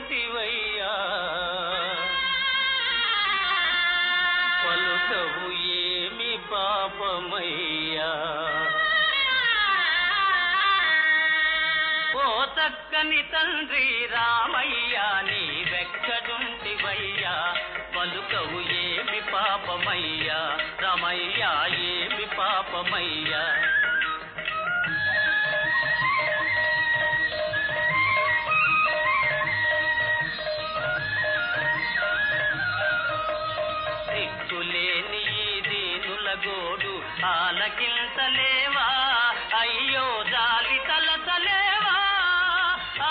వెక్కడుంటివయ్యా పలుకవు ఏమి పాపమయ్యా ఓ చక్కని తండ్రి రామయ్యా నీవెక్కడుంటివయ్యా పలుకవు ఏమి పాపమయ్యా రమయ్యా ఏమి పాపమయ్యా దిక్కులేని ఈ దీనుల గోడు ఆలకించలేవా అయ్యో జాలి తలతలేవా ఆ,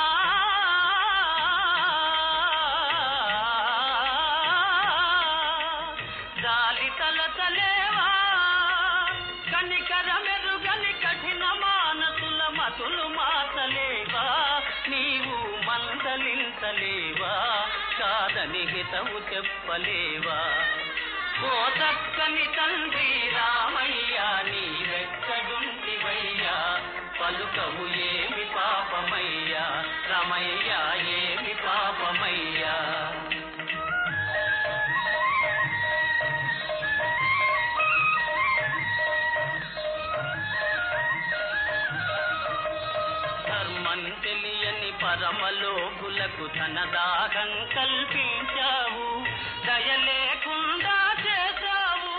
జాలి తలతలేవా కనికర మెరుగని కఠిన మానసుల మతులు మాతలేవా నీవు మందలించలేవా కాదని హితవు చెప్పలేవా ఓ చక్కని తండ్రి రామయ్యా నీవెక్కడుంటివయ్యా పలుకవు ఏమి పాపమయ్యా రమయ్యా ఏమి పాపమయ్యా ధర్మం తెలియని పరమలోకులకు ధనదాహం కల్పించావు దయ లేకుండా చేశావు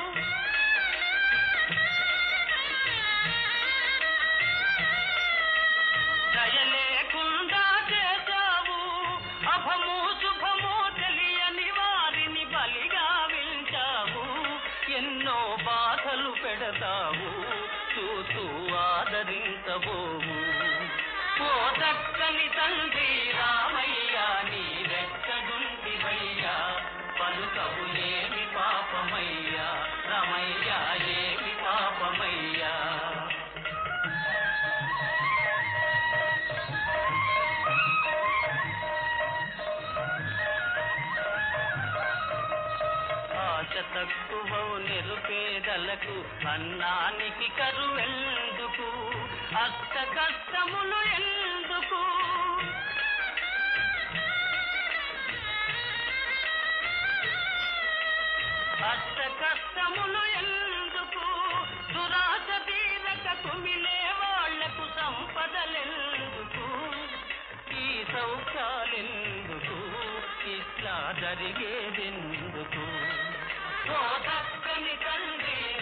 దయ లేకుండా చేశావు అభము శుభము తెలియని వారిని బలిగా వించావు ఎన్నో బాధలు పెడతావు చూస్తూ ఆదరించబోవు ఓ దక్కని తండ్రి రామయ్యా నీవెక్కడుంటివయ్యా పలుకవు ఏమి పాపమయ్యా రమయ్యా ఏమి పాపమయ్యా ఆశ తక్కువ నిరుపేదలకు అన్నానికి కరువెందుకు అష్ట కష్టములు ఎందుకు అష్ట కష్టములు ఎందుకు దురాశ తీరక కుమిలే వాళ్లకు సంపదలెందుకు ఈ సౌఖ్యాలెందుకు ఇట్లా జరిగేదెందుకు ఓ దక్కని తండ్రి